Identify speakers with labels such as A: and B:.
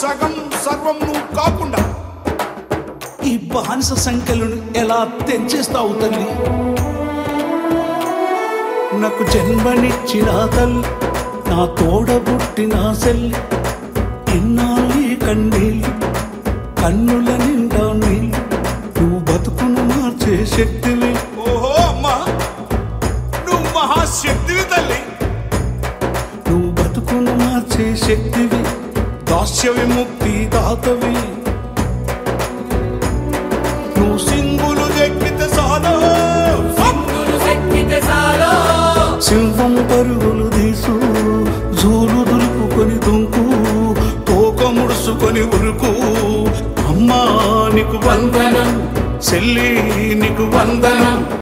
A: సగం సర్వం నువ్వు కాకుండా
B: ఈ బానిస సంఖ్యలను ఎలా తెంచేస్తావు తల్లి నాకు జన్మనిచ్చిన తల్లి నా తోడబుట్టిన సెల్లి ఇన్నాళ్ళు ఈ కన్నీళ్ళు కన్నుల నిండా నీళ్ళు నువ్వు బతుకును మార్చే శక్తివి
A: ఓహో అమ్మా నువ్వు మహాశక్తివి తల్లి
B: నువ్వు బతుకును మార్చే శక్తివి దాస్య విముక్తి దాతవి నువ్వు సింగులు ఎక్కితే సాలో సింహం పరుగులు తీసు జూలు దులుపుకొని దుంకు తోక ముడుసుకొని ఉరుకు అమ్మా నీకు వందనం చెల్లి నీకు వందనం